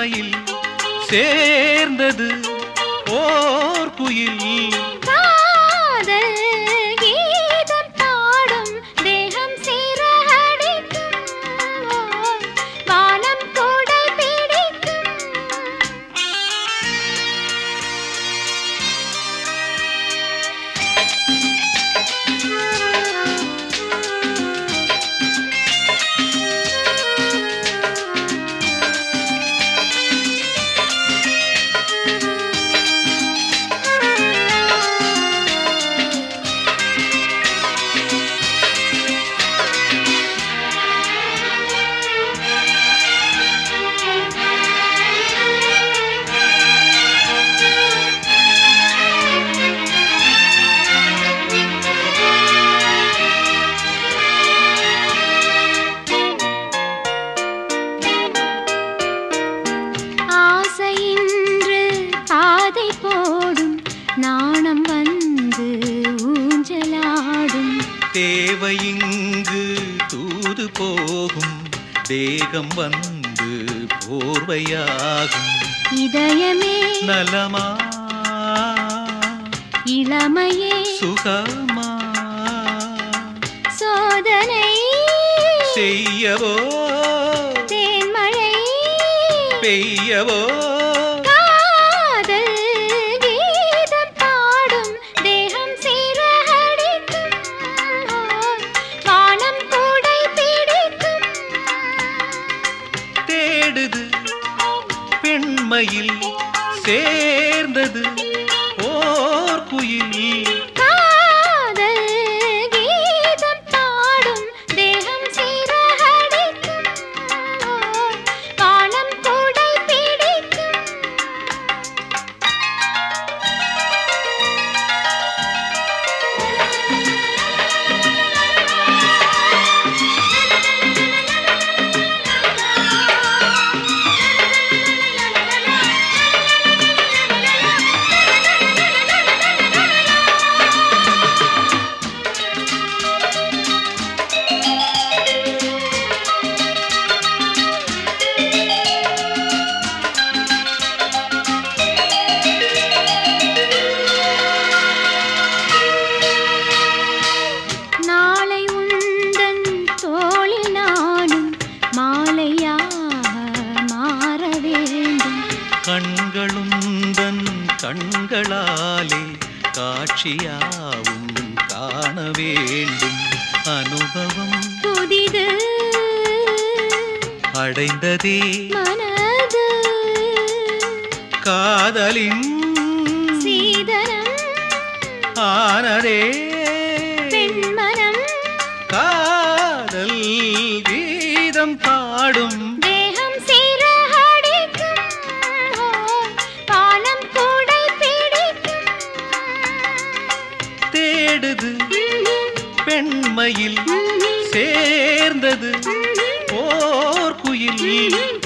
பெண்மையில் சேர்ந்தது ஓர் குயில் காதல் கீதம் பாடும் தேகம் சீரடிக்கும் வானம் கூடை பிடிக்கும் ஆசையின்று பாதை போடும் நாணம் வந்து ஊஞ்சலாடும் தேவையிங்கு தூது போகும் தேகம் வந்து போர்வையாகும் இதயமே நலமா இளமையே சுகமா சோதனை செய்யவோ தேன்மழை பெய்யவோ காதல் கீதம் பாடும் தேகம் சீரடிக்கும் வானம் கூடை பிடிக்கும் தேடுது பெண்மையில் சேர்ந்தது ஓர் குயில் காதல் கீதம் பாடும் தேகம் சீரடிக்கும் வானம் கூடை பிடிக்கும் நாளை உந்தன் தோளில் நானும் மாலையாக மாற வேண்டும் கண்களுந்தன் கண்களாலே காட்சியாவும் காண வேண்டும் அனுபவம் புதிது அடைந்ததே மனது காதலின் சீதனம் ஆனதே பெண்மனம் காதல் கீதம் பாடும் தேகம் சீரடிக்கும் வானம் கூடை பிடிக்கும் தேடுது பெண்மையில் சேர்ந்தது ஓர் குயில்